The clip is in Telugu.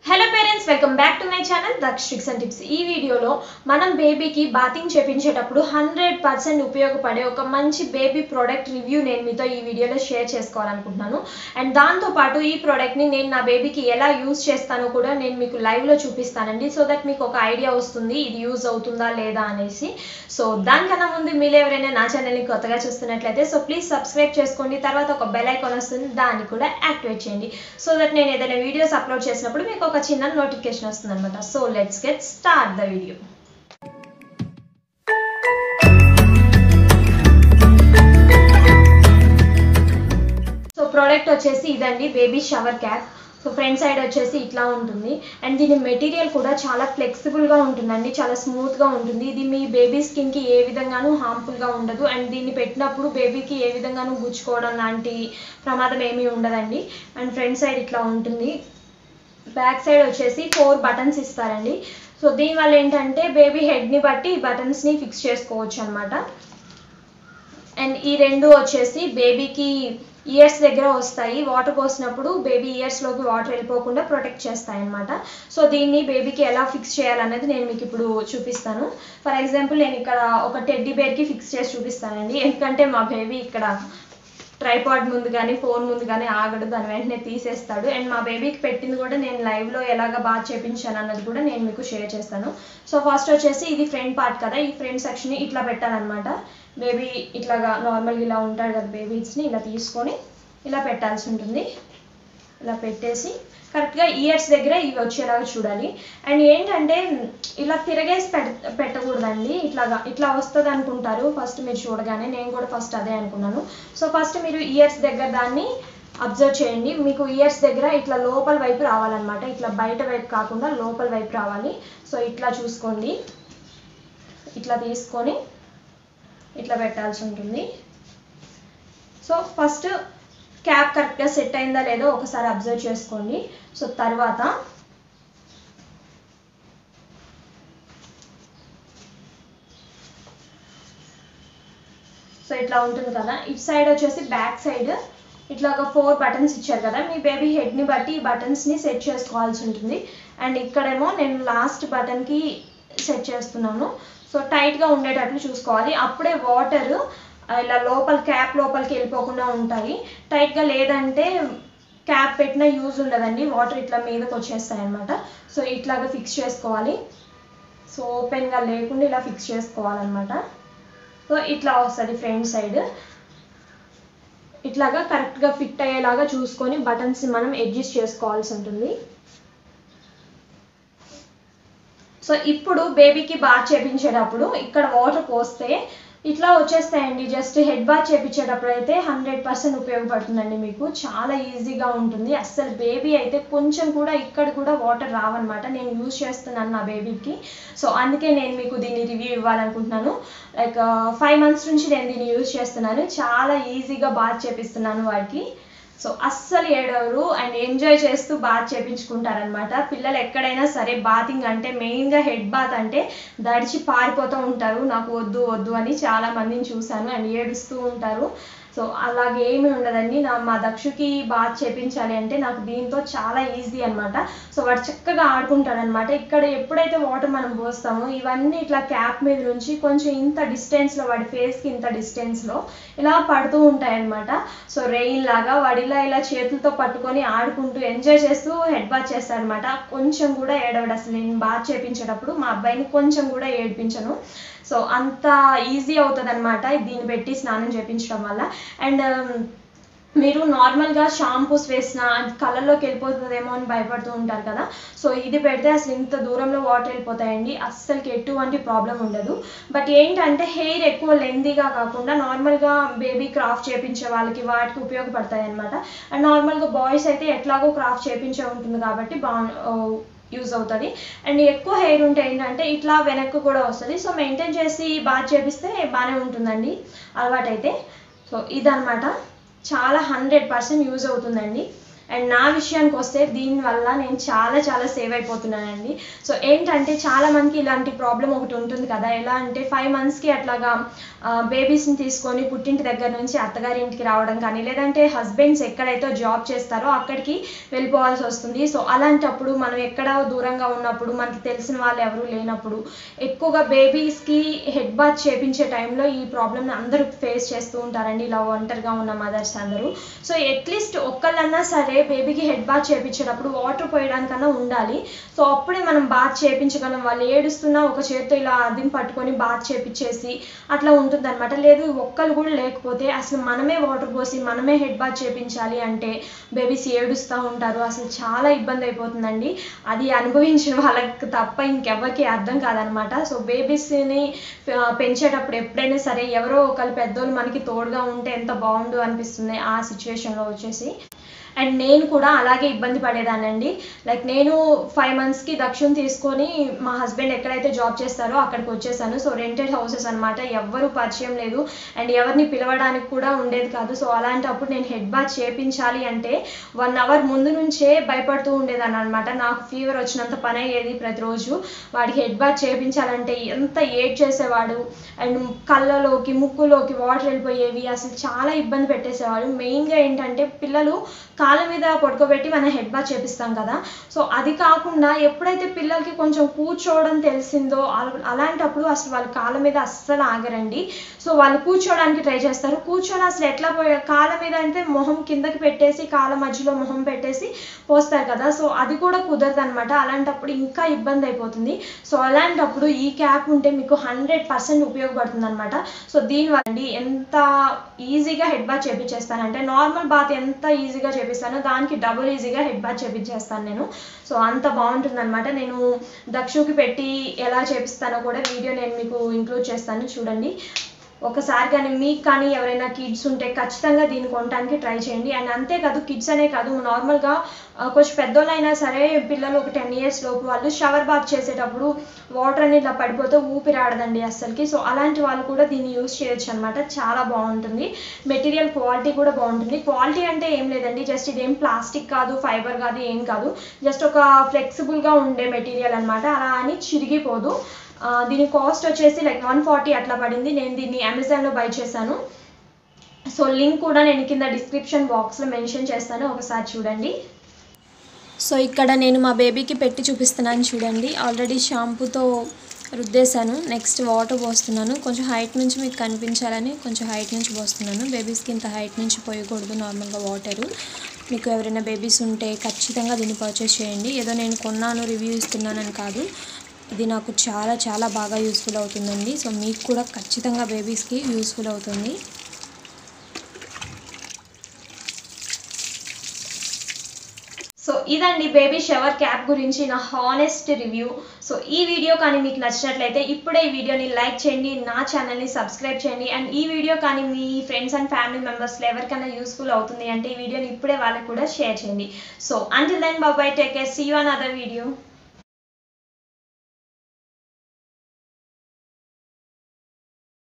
hello parents welcome back to my channel Daksh tricks and tips ఈ వీడియోలో మనం బేబీకి బాతింగ్ చేపించేటప్పుడు హండ్రెడ్ పర్సెంట్ ఉపయోగపడే ఒక మంచి బేబీ ప్రోడక్ట్ రివ్యూ నేను మీతో ఈ వీడియోలో షేర్ చేసుకోవాలనుకుంటున్నాను అండ్ దాంతోపాటు ఈ ప్రోడక్ట్ని నేను నా బేబీకి ఎలా యూజ్ చేస్తానో కూడా నేను మీకు లైవ్లో చూపిస్తానండి సో దట్ మీకు ఒక ఐడియా వస్తుంది ఇది యూజ్ అవుతుందా లేదా అనేసి సో దానికన్నా ముందు మీరు ఎవరైనా నా ఛానల్ని కొత్తగా చూస్తున్నట్లయితే సో ప్లీజ్ సబ్స్క్రైబ్ చేసుకోండి తర్వాత ఒక బెల్ ఐకాన్ వస్తుంది దాన్ని కూడా యాక్టివేట్ చేయండి సో దట్ నేను ఏదైనా వీడియోస్ అప్లోడ్ చేసినప్పుడు మీకు ఒక చిన్న నోటిఫికేషన్ వస్తుంది అనమాట so let's get start the video so product వచ్చేసి ఇదండి baby shower cap so front side వచ్చేసి ఇట్లా ఉంటుంది అండ్ దీని మెటీరియల్ కూడా చాలా ఫ్లెక్సిబుల్గా ఉంటుందండి చాలా స్మూత్గా ఉంటుంది ఇది మీ బేబీ స్కిన్కి ఏ విధంగానూ హార్మ్ఫుల్గా ఉండదు అండ్ దీన్ని పెట్టినప్పుడు బేబీకి ఏ విధంగానూ గుచ్చుకోవడం లాంటి ప్రమాదం ఏమీ ఉండదండి అండ్ ఫ్రంట్ సైడ్ ఇట్లా ఉంటుంది బ్యాక్ సైడ్ వచ్చేసి ఫోర్ బటన్స్ ఇస్తారండి సో దీనివల్ల ఏంటంటే బేబీ హెడ్ని బట్టి ఈ బటన్స్ని ఫిక్స్ చేసుకోవచ్చు అనమాట అండ్ ఈ రెండు వచ్చేసి బేబీకి ఇయర్స్ దగ్గర వస్తాయి వాటర్ పోసినప్పుడు బేబీ ఇయర్స్లోకి వాటర్ వెళ్ళిపోకుండా ప్రొటెక్ట్ చేస్తాయి అనమాట సో దీన్ని బేబీకి ఎలా ఫిక్స్ చేయాలనేది నేను మీకు ఇప్పుడు చూపిస్తాను ఫర్ ఎగ్జాంపుల్ నేను ఇక్కడ ఒక టెడ్డీ బేర్కి ఫిక్స్ చేసి చూపిస్తానండి ఎందుకంటే మా బేబీ ఇక్కడ ట్రైపాడ్ ముందు కానీ ఫోన్ ముందు కానీ ఆగడు దాని వెంటనే తీసేస్తాడు అండ్ మా బేబీకి పెట్టింది కూడా నేను లైవ్లో ఎలాగ బాగా చేపించాను అన్నది కూడా నేను మీకు షేర్ చేస్తాను సో ఫస్ట్ వచ్చేసి ఇది ఫ్రంట్ పార్ట్ కదా ఈ ఫ్రంట్ సెక్షన్ని ఇట్లా పెట్టాలన్నమాట బేబీ ఇట్లాగా నార్మల్గా ఇలా ఉంటాడు కదా బేబీస్ని ఇలా తీసుకొని ఇలా పెట్టాల్సి ఉంటుంది ఇలా పెట్టేసి కరెక్ట్గా ఇయర్స్ దగ్గర ఇవి వచ్చేలాగా చూడాలి అండ్ ఏంటంటే ఇలా తిరగేసి పెట్ పెట్టకూడదండి ఇట్లాగా ఇట్లా వస్తుంది అనుకుంటారు ఫస్ట్ మీరు చూడగానే నేను కూడా ఫస్ట్ అదే అనుకున్నాను సో ఫస్ట్ మీరు ఇయర్స్ దగ్గర దాన్ని అబ్జర్వ్ చేయండి మీకు ఇయర్స్ దగ్గర ఇట్లా లోపల వైపు రావాలన్నమాట ఇట్లా బయట వైపు కాకుండా లోపల వైపు రావాలి సో ఇట్లా చూసుకోండి ఇట్లా తీసుకొని ఇట్లా పెట్టాల్సి ఉంటుంది సో ఫస్ట్ క్యాప్ కరెక్ట్గా సెట్ అయిందా లేదో ఒకసారి అబ్జర్వ్ చేసుకోండి సో తర్వాత సో ఇట్లా ఉంటుంది కదా ఇటు సైడ్ వచ్చేసి బ్యాక్ సైడ్ ఇట్లా ఒక ఫోర్ బటన్స్ ఇచ్చారు కదా మీ బేబీ హెడ్ని బట్టి ఈ బటన్స్ని సెట్ చేసుకోవాల్సి ఉంటుంది అండ్ ఇక్కడేమో నేను లాస్ట్ బటన్కి సెట్ చేస్తున్నాను సో టైట్గా ఉండేటట్లు చూసుకోవాలి అప్పుడే వాటర్ ఇలా లోపల క్యాప్ లోపలికి వెళ్ళిపోకుండా ఉంటాయి టైట్గా లేదంటే క్యాప్ పెట్టినా యూజ్ ఉండదండి వాటర్ ఇట్లా మీదకి వచ్చేస్తాయి అనమాట సో ఇట్లాగా ఫిక్స్ చేసుకోవాలి సో ఓపెన్గా లేకుండా ఇలా ఫిక్స్ చేసుకోవాలన్నమాట సో ఇట్లా వస్తుంది ఫ్రంట్ సైడ్ ఇట్లాగా కరెక్ట్గా ఫిట్ అయ్యేలాగా చూసుకొని బటన్స్ మనం అడ్జస్ట్ చేసుకోవాల్సి ఉంటుంది సో ఇప్పుడు బేబీకి బాత్ చేపించేటప్పుడు ఇక్కడ వాటర్ పోస్తే ఇట్లా వచ్చేస్తాయండి జస్ట్ హెడ్ బాత్ చేపించేటప్పుడు అయితే హండ్రెడ్ పర్సెంట్ ఉపయోగపడుతుందండి మీకు చాలా ఈజీగా ఉంటుంది అస్సలు బేబీ అయితే కొంచెం కూడా ఇక్కడ కూడా వాటర్ రావన్నమాట నేను యూజ్ చేస్తున్నాను నా బేబీకి సో అందుకే నేను మీకు దీన్ని రివ్యూ ఇవ్వాలనుకుంటున్నాను లైక్ ఫైవ్ మంత్స్ నుంచి నేను దీన్ని యూజ్ చేస్తున్నాను చాలా ఈజీగా బాత్ చేపిస్తున్నాను వాడికి సో అస్సలు ఏడవరు అండ్ ఎంజాయ్ చేస్తూ బాత్ చేపించుకుంటారనమాట పిల్లలు ఎక్కడైనా సరే బాతింగ్ అంటే మెయిన్గా హెడ్ బాత్ అంటే దడిచి పారిపోతూ ఉంటారు నాకు వద్దు వద్దు అని చాలా మందిని చూశాను అండ్ ఏడుస్తూ ఉంటారు సో అలాగే ఏమి ఉండదండి నా మా దక్షుకి బాత్ చేపించాలి అంటే నాకు దీంతో చాలా ఈజీ అనమాట సో వాడు చక్కగా ఆడుకుంటాడనమాట ఇక్కడ ఎప్పుడైతే వాటర్ మనం పోస్తామో ఇవన్నీ ఇట్లా క్యాప్ మీద నుంచి కొంచెం ఇంత డిస్టెన్స్లో వాడి ఫేస్కి ఇంత డిస్టెన్స్లో ఇలా పడుతూ ఉంటాయి అనమాట సో రెయిన్ లాగా వాడు ఇలా ఇలా చేతులతో పట్టుకొని ఆడుకుంటూ ఎంజాయ్ చేస్తూ హెడ్ బాత్ చేస్తాడనమాట కొంచెం కూడా ఏడవడు అసలు నేను బాత్ చేపించేటప్పుడు మా అబ్బాయిని కొంచెం కూడా ఏడిపించను సో అంత ఈజీ అవుతుంది అనమాట దీన్ని పెట్టి స్నానం చేపించడం వల్ల అండ్ మీరు నార్మల్గా షాంపూస్ వేసిన కలర్లోకి వెళ్ళిపోతుందేమో అని భయపడుతూ ఉంటారు కదా సో ఇది పెడితే అసలు ఇంత దూరంలో వాటర్ వెళ్ళిపోతాయండి అస్సలకి ఎటువంటి ప్రాబ్లం ఉండదు బట్ ఏంటంటే హెయిర్ ఎక్కువ లెందీగా కాకుండా నార్మల్గా బేబీ క్రాఫ్ట్ చేపించే వాళ్ళకి వాటికి ఉపయోగపడతాయి అనమాట అండ్ నార్మల్గా బాయ్స్ అయితే ఎట్లాగో క్రాఫ్ట్ చేపించే ఉంటుంది కాబట్టి బా యూజ్ అవుతుంది అండ్ ఎక్కువ హెయిర్ ఉంటే ఏంటంటే ఇట్లా వెనక్కు కూడా వస్తుంది సో మెయింటైన్ చేసి బాగా చేపిస్తే బాగానే ఉంటుందండి అలవాటైతే సో ఇదనమాట చాలా హండ్రెడ్ పర్సెంట్ యూజ్ అవుతుందండి అండ్ నా విషయానికి వస్తే దీనివల్ల నేను చాలా చాలా సేవ్ అయిపోతున్నానండి సో ఏంటంటే చాలా మందికి ఇలాంటి ప్రాబ్లం ఒకటి ఉంటుంది కదా ఎలా అంటే ఫైవ్ మంత్స్కి అట్లాగా బేబీస్ని తీసుకొని పుట్టింటి దగ్గర నుంచి అత్తగారి ఇంటికి రావడం కానీ లేదంటే హస్బెండ్స్ ఎక్కడైతే జాబ్ చేస్తారో అక్కడికి వెళ్ళిపోవాల్సి వస్తుంది సో అలాంటప్పుడు మనం ఎక్కడ దూరంగా ఉన్నప్పుడు మనకి తెలిసిన వాళ్ళు ఎవరు లేనప్పుడు ఎక్కువగా బేబీస్కి హెడ్ బాత్ చేపించే టైంలో ఈ ప్రాబ్లమ్ని అందరూ ఫేస్ చేస్తూ ఉంటారండి ఇలా ఒంటరిగా ఉన్న మదర్స్ అందరూ సో అట్లీస్ట్ ఒక్కళ్ళన్నా సరే బేబీకి హెడ్ బాత్ చేపించేటప్పుడు వాటర్ పోయడానికన్నా ఉండాలి సో అప్పుడే మనం బాత్ చేపించగలం వాళ్ళు ఏడుస్తున్నా ఒక చేత్తో ఇలా అదిం పట్టుకొని బాత్ చేపించేసి అట్లా ఉంటుంది అనమాట లేదు ఒక్కరు కూడా లేకపోతే అసలు మనమే వాటర్ పోసి మనమే హెడ్ బాత్ చేపించాలి అంటే బేబీస్ ఏడుస్తూ ఉంటారు అసలు చాలా ఇబ్బంది అయిపోతుందండి అది అనుభవించిన వాళ్ళకి తప్ప ఇంకెవరికి అర్థం కాదనమాట సో బేబీస్ని పెంచేటప్పుడు ఎప్పుడైనా సరే ఎవరో ఒకరు పెద్దోళ్ళు మనకి తోడుగా ఉంటే ఎంత బాగుండు అనిపిస్తుంది ఆ సిచ్యువేషన్లో వచ్చేసి అండ్ నేను కూడా అలాగే ఇబ్బంది పడేదానండి లైక్ నేను ఫైవ్ మంత్స్కి దక్షిణ తీసుకొని మా హస్బెండ్ ఎక్కడైతే జాబ్ చేస్తారో అక్కడికి వచ్చేసాను సో రెంటెడ్ హౌసెస్ అనమాట ఎవ్వరూ పరిచయం లేదు అండ్ ఎవరిని పిలవడానికి కూడా ఉండేది కాదు సో అలాంటప్పుడు నేను హెడ్ బాత్ చేపించాలి అంటే వన్ అవర్ ముందు నుంచే భయపడుతూ ఉండేదాన్ని అనమాట నాకు ఫీవర్ వచ్చినంత పని అయ్యేది ప్రతిరోజు వాడికి హెడ్ బాత్ చేపించాలంటే ఎంత ఏడ్ చేసేవాడు అండ్ కళ్ళలోకి ముక్కులోకి వాటర్ వెళ్ళిపోయేవి అసలు చాలా ఇబ్బంది పెట్టేసేవాడు మెయిన్గా ఏంటంటే పిల్లలు కాళ్ళ మీద పడుకోబెట్టి మనం హెడ్ బాత్ చేపిస్తాం కదా సో అది కాకుండా ఎప్పుడైతే పిల్లలకి కొంచెం కూర్చోవడం తెలిసిందో అల- అలాంటప్పుడు అసలు వాళ్ళ కాళ్ళ మీద అస్సలు ఆగరండి సో వాళ్ళు కూర్చోవడానికి ట్రై చేస్తారు కూర్చొని అసలు ఎట్లా పోయే కాళ్ళ మీద అంటే మొహం కిందకి పెట్టేసి కాళ్ళ మధ్యలో మొహం పెట్టేసి పోస్తారు కదా సో అది కూడా కుదరదు అనమాట అలాంటప్పుడు ఇంకా ఇబ్బంది అయిపోతుంది సో అలాంటప్పుడు ఈ క్యాప్ ఉంటే మీకు హండ్రెడ్ పర్సెంట్ ఉపయోగపడుతుంది అనమాట సో దీనివల్ల అండి ఎంత ఈజీగా హెడ్ బాత్ చేపించేస్తానంటే నార్మల్ బాత్ ఎంత ఈజీగా చేపిస్తానో దానికి డబుల్ ఈజీగా హెడ్ బాత్ చేపించేస్తాను నేను సో అంత బాగుంటుంది అనమాట నేను దక్షుకి పెట్టి ఎలా చేపిస్తానో కూడా వీడియో నేను మీకు ఇంక్లూడ్ చేస్తాను చూడండి ఒకసారి కానీ మీకు కానీ ఎవరైనా కిడ్స్ ఉంటే ఖచ్చితంగా దీన్ని కొనడానికి ట్రై చేయండి అండ్ అంతేకాదు కిడ్స్ అనే కాదు నార్మల్గా కొంచెం పెద్దోళ్ళైనా సరే పిల్లలు ఒక టెన్ ఇయర్స్ లోపు వాళ్ళు షవర్ బాత్ చేసేటప్పుడు వాటర్ అనేది ఇలా పడిపోతే ఊపిరాడదండి అస్సలకి సో అలాంటి వాళ్ళు కూడా దీన్ని యూస్ చేయొచ్చు అనమాట చాలా బాగుంటుంది మెటీరియల్ క్వాలిటీ కూడా బాగుంటుంది క్వాలిటీ అంటే ఏం లేదండి జస్ట్ ఇదేం ప్లాస్టిక్ కాదు ఫైబర్ కాదు ఏం కాదు జస్ట్ ఒక ఫ్లెక్సిబుల్గా ఉండే మెటీరియల్ అనమాట అలా అని చిరిగిపోదు ఆ, దీని కాస్ట్ వచ్చేసి లైక్ వన్ ఫార్టీ అట్లా పడింది నేను దీన్ని అమెజాన్లో బై చేశాను సో లింక్ కూడా నేను కింద డిస్క్రిప్షన్ బాక్స్లో మెన్షన్ చేస్తాను ఒకసారి చూడండి సో ఇక్కడ నేను మా బేబీకి పెట్టి చూపిస్తున్నాను చూడండి ఆల్రెడీ షాంపూతో రుద్దేశాను నెక్స్ట్ వాటర్ పోస్తున్నాను కొంచెం హైట్ నుంచి మీకు కనిపించాలని కొంచెం హైట్ నుంచి పోస్తున్నాను బేబీస్కి ఇంత హైట్ నుంచి పోయకూడదు నార్మల్గా వాటరు మీకు ఎవరైనా బేబీస్ ఉంటే ఖచ్చితంగా దీన్ని పర్చేస్ చేయండి ఏదో నేను కొన్నాను రివ్యూ ఇస్తున్నానని కాదు ఇది నాకు చాలా చాలా బాగా యూస్ఫుల్ అవుతుందండి సో మీకు కూడా ఖచ్చితంగా బేబీస్కి యూస్ఫుల్ అవుతుంది సో ఇదండి బేబీ షవర్ క్యాప్ గురించి నా హానెస్ట్ రివ్యూ సో ఈ వీడియో కానీ మీకు నచ్చినట్లయితే ఇప్పుడే ఈ వీడియోని లైక్ చేయండి నా ఛానల్ని సబ్స్క్రైబ్ చేయండి అండ్ ఈ వీడియో కానీ మీ ఫ్రెండ్స్ అండ్ ఫ్యామిలీ మెంబర్స్లో ఎవరికైనా యూస్ఫుల్ అవుతుంది అంటే ఈ వీడియోని ఇప్పుడే వాళ్ళకి కూడా షేర్ చేయండి so until then bye bye take care see you another video